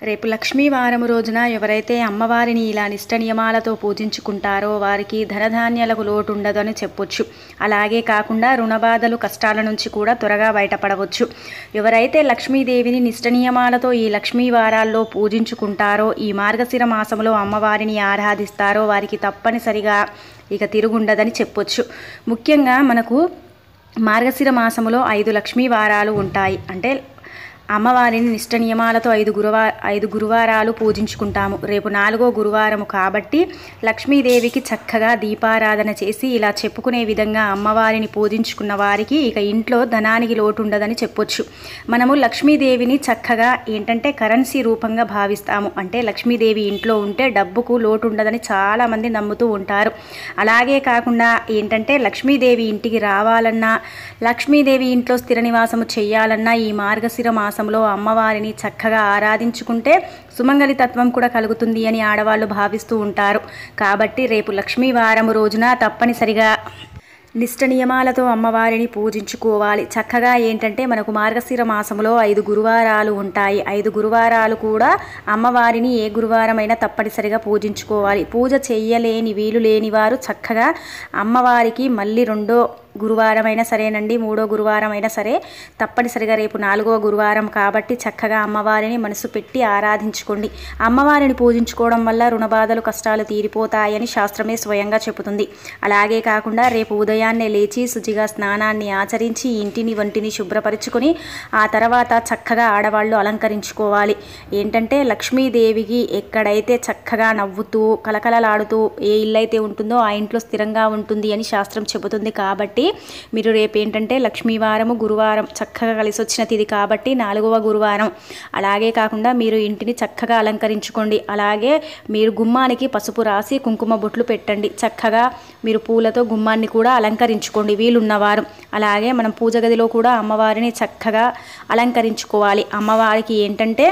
రేపు లక్ష్మీ వారం రోజున ఎవరైతే అమ్మవారిని ఇలా నిష్ట నియమాలతో పూజించుకుంటారో వారికి ధనధాన్యాలకు లోటు ఉండదు అని చెప్పొచ్చు అలాగే కాకుండా రుణబాధలు కష్టాల నుంచి కూడా త్వరగా బయటపడవచ్చు ఎవరైతే లక్ష్మీదేవిని నిష్ట నియమాలతో ఈ లక్ష్మీ వారాల్లో పూజించుకుంటారో ఈ మార్గశిర మాసంలో అమ్మవారిని ఆరాధిస్తారో వారికి తప్పనిసరిగా ఇక తిరుగుండదని చెప్పొచ్చు ముఖ్యంగా మనకు మార్గశిర మాసములో ఐదు లక్ష్మీ వారాలు ఉంటాయి అంటే అమ్మవారిని నిష్ట నియమాలతో ఐదు గురువా ఐదు గురువారాలు పూజించుకుంటాము రేపు నాలుగో గురువారము కాబట్టి లక్ష్మీదేవికి చక్కగా దీపారాధన చేసి ఇలా చెప్పుకునే విధంగా అమ్మవారిని పూజించుకున్న వారికి ఇక ఇంట్లో ధనానికి లోటు ఉండదని చెప్పొచ్చు మనము లక్ష్మీదేవిని చక్కగా ఏంటంటే కరెన్సీ రూపంగా భావిస్తాము అంటే లక్ష్మీదేవి ఇంట్లో ఉంటే డబ్బుకు లోటు ఉండదని చాలామంది నమ్ముతూ ఉంటారు అలాగే కాకుండా ఏంటంటే లక్ష్మీదేవి ఇంటికి రావాలన్నా లక్ష్మీదేవి ఇంట్లో స్థిర నివాసము చేయాలన్నా ఈ మార్గశిర మాసంలో అమ్మవారిని చక్కగా ఆరాధించుకుంటే సుమంగళి తత్వం కూడా కలుగుతుంది అని ఆడవాళ్ళు భావిస్తూ ఉంటారు కాబట్టి రేపు లక్ష్మీ వారము రోజున తప్పనిసరిగా నిష్ట నియమాలతో అమ్మవారిని పూజించుకోవాలి చక్కగా ఏంటంటే మనకు మార్గశిర మాసంలో ఐదు గురువారాలు ఉంటాయి ఐదు గురువారాలు కూడా అమ్మవారిని ఏ గురువారమైనా తప్పనిసరిగా పూజించుకోవాలి పూజ చెయ్యలేని వీలు లేని వారు చక్కగా అమ్మవారికి మళ్ళీ రెండో గురువారం అయినా సరేనండి మూడో గురువారం అయినా సరే తప్పనిసరిగా రేపు నాలుగో గురువారం కాబట్టి చక్కగా అమ్మవారిని మనసు పెట్టి ఆరాధించుకోండి అమ్మవారిని పూజించుకోవడం వల్ల రుణబాధలు కష్టాలు తీరిపోతాయని శాస్త్రమే స్వయంగా చెబుతుంది అలాగే కాకుండా రేపు ఉదయాన్నే లేచి శుచిగా స్నానాన్ని ఆచరించి ఇంటిని వంటిని శుభ్రపరుచుకొని ఆ తర్వాత చక్కగా ఆడవాళ్ళు అలంకరించుకోవాలి ఏంటంటే లక్ష్మీదేవికి ఎక్కడైతే చక్కగా నవ్వుతూ కలకలలాడుతూ ఏ ఇల్లు అయితే ఉంటుందో ఆ ఇంట్లో స్థిరంగా ఉంటుంది అని శాస్త్రం చెబుతుంది కాబట్టి మీరు రేపు ఏంటంటే లక్ష్మీవారము గురువారం చక్కగా కలిసి వచ్చిన తిది కాబట్టి నాలుగవ గురువారం అలాగే కాకుండా మీరు ఇంటిని చక్కగా అలంకరించుకోండి అలాగే మీరు గుమ్మానికి పసుపు రాసి కుంకుమ బొట్లు పెట్టండి చక్కగా మీరు పూలతో గుమ్మాన్ని కూడా అలంకరించుకోండి వీలున్నవారు అలాగే మనం పూజ గదిలో కూడా అమ్మవారిని చక్కగా అలంకరించుకోవాలి అమ్మవారికి ఏంటంటే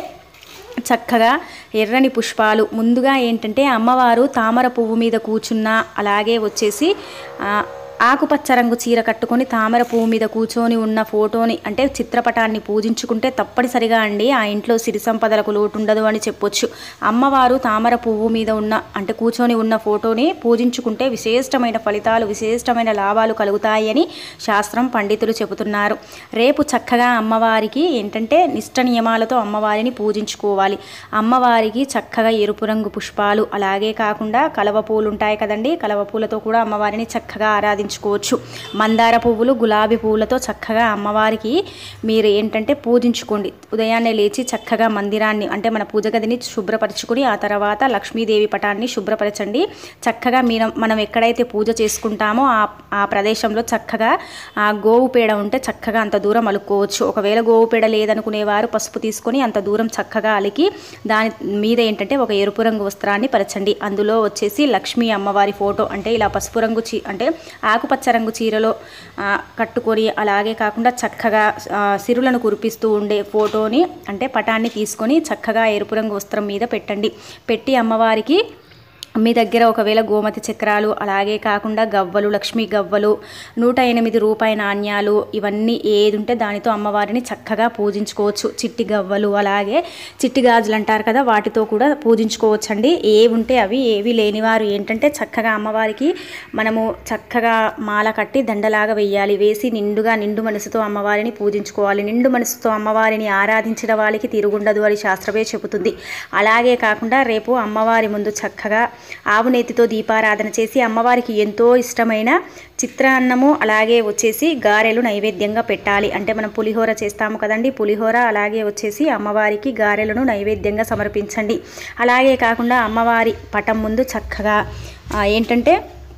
చక్కగా ఎర్రని పుష్పాలు ముందుగా ఏంటంటే అమ్మవారు తామర పువ్వు మీద కూర్చున్న అలాగే వచ్చేసి ఆ, ఆకుపచ్చ రంగు చీర కట్టుకొని తామర పువ్వు మీద కూర్చొని ఉన్న ఫోటోని అంటే చిత్రపటాన్ని పూజించుకుంటే తప్పనిసరిగా అండి ఆ ఇంట్లో సిరి సంపదలకు లోటు ఉండదు అని చెప్పొచ్చు అమ్మవారు తామర పువ్వు మీద ఉన్న అంటే కూర్చొని ఉన్న ఫోటోని పూజించుకుంటే విశేషమైన ఫలితాలు విశేషమైన లాభాలు కలుగుతాయని శాస్త్రం పండితులు చెబుతున్నారు రేపు చక్కగా అమ్మవారికి ఏంటంటే నిష్ట నియమాలతో అమ్మవారిని పూజించుకోవాలి అమ్మవారికి చక్కగా ఎరుపు రంగు పుష్పాలు అలాగే కాకుండా కలవ పూలు ఉంటాయి కదండి కలవ పూలతో కూడా అమ్మవారిని చక్కగా ఆరాధించుకోవచ్చు మందార పువ్వులు గులాబీ పువ్వులతో చక్కగా అమ్మవారికి మీరు ఏంటంటే పూజించుకోండి ఉదయాన్నే లేచి చక్కగా మందిరాన్ని అంటే మన పూజ గదిని శుభ్రపరచుకుని ఆ తర్వాత లక్ష్మీదేవి పటాన్ని శుభ్రపరచండి చక్కగా మీరు మనం ఎక్కడైతే పూజ చేసుకుంటామో ఆ ఆ ప్రదేశంలో చక్కగా ఆ గోవు పేడ ఉంటే చక్కగా అంత దూరం అలుక్కోవచ్చు ఒకవేళ గోవు పేడ లేదనుకునేవారు పసుపు తీసుకొని అంత దూరం చక్కగా అలికి దాని మీద ఏంటంటే ఒక ఎరుపు రంగు వస్త్రాన్ని పరచండి అందులో వచ్చేసి లక్ష్మీ అమ్మవారి ఫోటో అంటే ఇలా పసుపు రంగు చీ అంటే ఆకుపచ్చ రంగు చీరలో ఆ, కట్టుకొని అలాగే కాకుండా చక్కగా ఆ, సిరులను కురిపిస్తూ ఉండే ఫోటోని అంటే పటాన్ని తీసుకొని చక్కగా ఎరుపు రంగు వస్త్రం మీద పెట్టండి పెట్టి అమ్మవారికి మీ దగ్గర ఒకవేళ గోమతి చక్రాలు అలాగే కాకుండా గవ్వలు లక్ష్మీ గవ్వలు నూట ఎనిమిది రూపాయి నాణ్యాలు ఇవన్నీ ఏది ఉంటే దానితో అమ్మవారిని చక్కగా పూజించుకోవచ్చు చిట్టి గవ్వలు అలాగే చిట్టి గాజులు అంటారు కదా వాటితో కూడా పూజించుకోవచ్చండి ఏవి ఉంటే అవి ఏవి లేనివారు ఏంటంటే చక్కగా అమ్మవారికి మనము చక్కగా మాల కట్టి దండలాగా వేయాలి వేసి నిండుగా నిండు మనసుతో అమ్మవారిని పూజించుకోవాలి నిండు మనసుతో అమ్మవారిని ఆరాధించిన వాళ్ళకి తిరుగుండదు అని శాస్త్రమే చెబుతుంది అలాగే కాకుండా రేపు అమ్మవారి ముందు చక్కగా ఆవు నేతితో దీపారాధన చేసి అమ్మవారికి ఎంతో ఇష్టమైన చిత్రాన్నము అలాగే వచ్చేసి గారెలు నైవేద్యంగా పెట్టాలి అంటే మనం పులిహోర చేస్తాము కదండి పులిహోర అలాగే వచ్చేసి అమ్మవారికి గారెలను నైవేద్యంగా సమర్పించండి అలాగే కాకుండా అమ్మవారి పటం ముందు చక్కగా ఆ, ఏంటంటే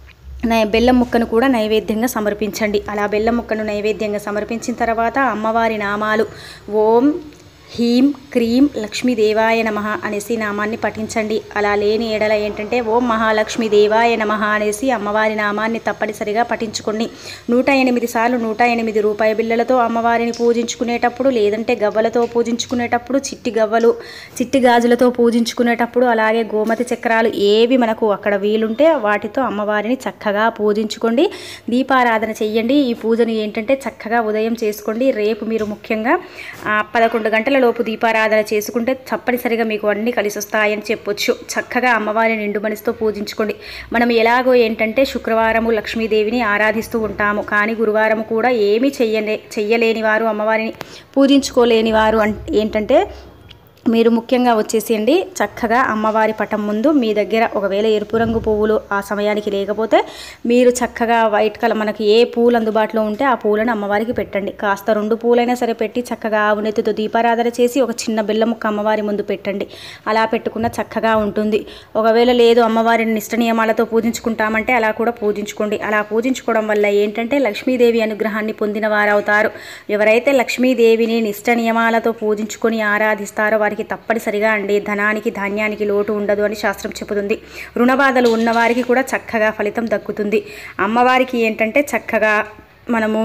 నై బెల్లం ముక్కను కూడా నైవేద్యంగా సమర్పించండి అలా బెల్లం ముక్కను నైవేద్యంగా సమర్పించిన తర్వాత అమ్మవారి నామాలు ఓం హీం క్రీం లక్ష్మీదేవాయ నమ అనేసి నామాన్ని పఠించండి అలా లేని ఎడల ఏంటంటే ఓం మహాలక్ష్మి దేవాయ నమ అనేసి అమ్మవారి నామాన్ని తప్పనిసరిగా పఠించుకోండి నూట ఎనిమిది సార్లు నూట ఎనిమిది రూపాయి బిళ్ళలతో అమ్మవారిని పూజించుకునేటప్పుడు లేదంటే గవ్వలతో పూజించుకునేటప్పుడు చిట్టి గవ్వలు చిట్టి గాజులతో పూజించుకునేటప్పుడు అలాగే గోమతి చక్రాలు ఏవి మనకు అక్కడ వీలుంటే వాటితో అమ్మవారిని చక్కగా పూజించుకోండి దీపారాధన చెయ్యండి ఈ పూజను ఏంటంటే చక్కగా ఉదయం చేసుకోండి రేపు మీరు ముఖ్యంగా ఆ, పదకొండు గంటల లోపు దీపారాధన చేసుకుంటే తప్పనిసరిగా మీకు అన్నీ కలిసి వస్తాయని చెప్పొచ్చు చక్కగా అమ్మవారి నిండు మనసుతో పూజించుకోండి మనం ఎలాగో ఏంటంటే శుక్రవారము లక్ష్మీదేవిని ఆరాధిస్తూ ఉంటాము కానీ గురువారం కూడా ఏమీ చెయ్యలే చెయ్యలేని వారు అమ్మవారిని పూజించుకోలేని వారు అం ఏంటంటే మీరు ముఖ్యంగా వచ్చేసేయండి చక్కగా అమ్మవారి పటం ముందు మీ దగ్గర ఒకవేళ ఎరుపు రంగు పువ్వులు ఆ సమయానికి లేకపోతే మీరు చక్కగా వైట్ కలర్ మనకి ఏ పూలు అందుబాటులో ఉంటే ఆ పూలను అమ్మవారికి పెట్టండి కాస్త రెండు పూలైనా సరే పెట్టి చక్కగా ఆవునెత్తితో దీపారాధన చేసి ఒక చిన్న బెల్ల ముక్క అమ్మవారి ముందు పెట్టండి అలా పెట్టుకున్న చక్కగా ఉంటుంది ఒకవేళ లేదు అమ్మవారిని నిష్ట నియమాలతో పూజించుకుంటామంటే అలా కూడా పూజించుకోండి అలా పూజించుకోవడం వల్ల ఏంటంటే లక్ష్మీదేవి అనుగ్రహాన్ని పొందిన వారవుతారు ఎవరైతే లక్ష్మీదేవిని నిష్ట నియమాలతో పూజించుకొని ఆరాధిస్తారో వారికి తప్పనిసరిగా అండి ధనానికి ధాన్యానికి లోటు ఉండదు అని శాస్త్రం చెబుతుంది రుణబాధలు ఉన్నవారికి కూడా చక్కగా ఫలితం దక్కుతుంది అమ్మవారికి ఏంటంటే చక్కగా మనము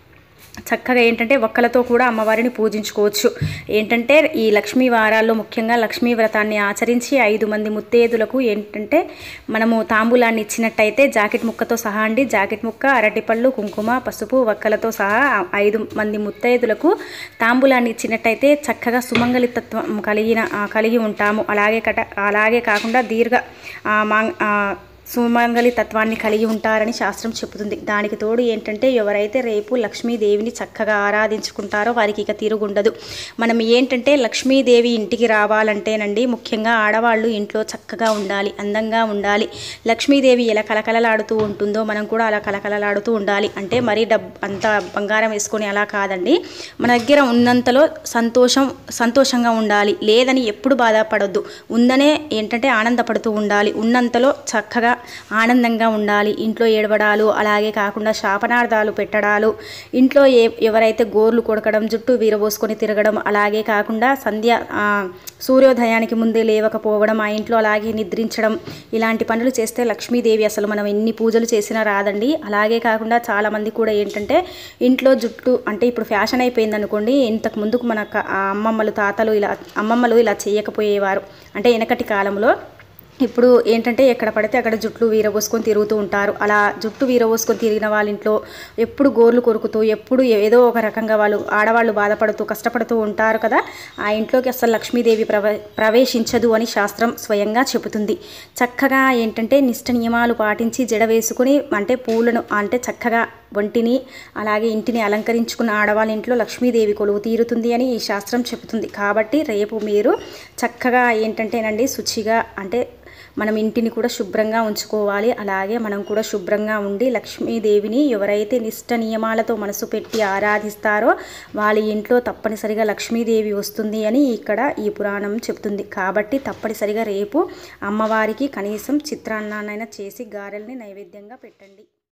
చక్కగా ఏంటంటే ఒక్కలతో కూడా అమ్మవారిని పూజించుకోవచ్చు ఏంటంటే ఈ లక్ష్మీ వారాల్లో ముఖ్యంగా లక్ష్మీ వ్రతాన్ని ఆచరించి ఐదు మంది ముత్తేదులకు ఏంటంటే మనము తాంబూలాన్ని ఇచ్చినట్టయితే జాకెట్ ముక్కతో సహా అండి జాకెట్ ముక్క అరటిపళ్ళు కుంకుమ పసుపు వక్కలతో సహా ఐదు మంది ముత్తైదులకు తాంబూలాన్ని ఇచ్చినట్టయితే చక్కగా సుమంగళితత్వం కలిగిన ఆ, కలిగి ఉంటాము అలాగే కట అలాగే కాకుండా దీర్ఘ ఆ, మాంగ్ ఆ, సుమంగళి తత్వాన్ని కలిగి ఉంటారని శాస్త్రం చెబుతుంది దానికి తోడు ఏంటంటే ఎవరైతే రేపు లక్ష్మీదేవిని చక్కగా ఆరాధించుకుంటారో వారికి ఇక తిరుగుండదు మనం ఏంటంటే లక్ష్మీదేవి ఇంటికి రావాలంటేనండి ముఖ్యంగా ఆడవాళ్ళు ఇంట్లో చక్కగా ఉండాలి అందంగా ఉండాలి లక్ష్మీదేవి ఎలా కలకలలాడుతూ ఉంటుందో మనం కూడా అలా కలకలలాడుతూ ఉండాలి అంటే మరీ డబ్ అంత బంగారం వేసుకొని అలా కాదండి మన దగ్గర ఉన్నంతలో సంతోషం సంతోషంగా ఉండాలి లేదని ఎప్పుడు బాధపడొద్దు ఉందనే ఏంటంటే ఆనందపడుతూ ఉండాలి ఉన్నంతలో చక్కగా ఆనందంగా ఉండాలి ఇంట్లో ఏడవడాలు అలాగే కాకుండా శాపనార్థాలు పెట్టడాలు ఇంట్లో ఏ ఎవరైతే గోర్లు కొడకడం జుట్టు వీరబోసుకొని తిరగడం అలాగే కాకుండా సంధ్య ఆ, సూర్యోదయానికి ముందే లేవకపోవడం ఆ ఇంట్లో అలాగే నిద్రించడం ఇలాంటి పనులు చేస్తే లక్ష్మీదేవి అసలు మనం ఎన్ని పూజలు చేసినా రాదండి అలాగే కాకుండా చాలామంది కూడా ఏంటంటే ఇంట్లో జుట్టు అంటే ఇప్పుడు ఫ్యాషన్ అయిపోయింది అనుకోండి ఇంతకు ముందుకు మన క- ఆ అమ్మమ్మలు తాతలు ఇలా అమ్మమ్మలు ఇలా చేయకపోయేవారు అంటే వెనకటి కాలంలో ఇప్పుడు ఏంటంటే ఎక్కడ పడితే అక్కడ జుట్లు వీరబోసుకొని తిరుగుతూ ఉంటారు అలా జుట్టు వీరబోసుకొని తిరిగిన వాళ్ళ ఇంట్లో ఎప్పుడు గోర్లు కొరుకుతూ ఎప్పుడు ఏదో ఒక రకంగా వాళ్ళు ఆడవాళ్ళు బాధపడుతూ కష్టపడుతూ ఉంటారు కదా ఆ ఇంట్లోకి అసలు లక్ష్మీదేవి ప్రవ ప్రవేశించదు అని శాస్త్రం స్వయంగా చెబుతుంది చక్కగా ఏంటంటే నిష్ట నియమాలు పాటించి జడ వేసుకుని అంటే పూలను అంటే చక్కగా ఒంటిని అలాగే ఇంటిని అలంకరించుకున్న ఆడవాళ్ళ ఇంట్లో లక్ష్మీదేవి కొలువు తీరుతుంది అని ఈ శాస్త్రం చెబుతుంది కాబట్టి రేపు మీరు చక్కగా ఏంటంటేనండి శుచిగా అంటే మనం ఇంటిని కూడా శుభ్రంగా ఉంచుకోవాలి అలాగే మనం కూడా శుభ్రంగా ఉండి లక్ష్మీదేవిని ఎవరైతే నిష్ట నియమాలతో మనసు పెట్టి ఆరాధిస్తారో వాళ్ళ ఇంట్లో తప్పనిసరిగా లక్ష్మీదేవి వస్తుంది అని ఇక్కడ ఈ పురాణం చెప్తుంది కాబట్టి తప్పనిసరిగా రేపు అమ్మవారికి కనీసం చిత్రాన్నాన్నైనా చేసి గారెల్ని నైవేద్యంగా పెట్టండి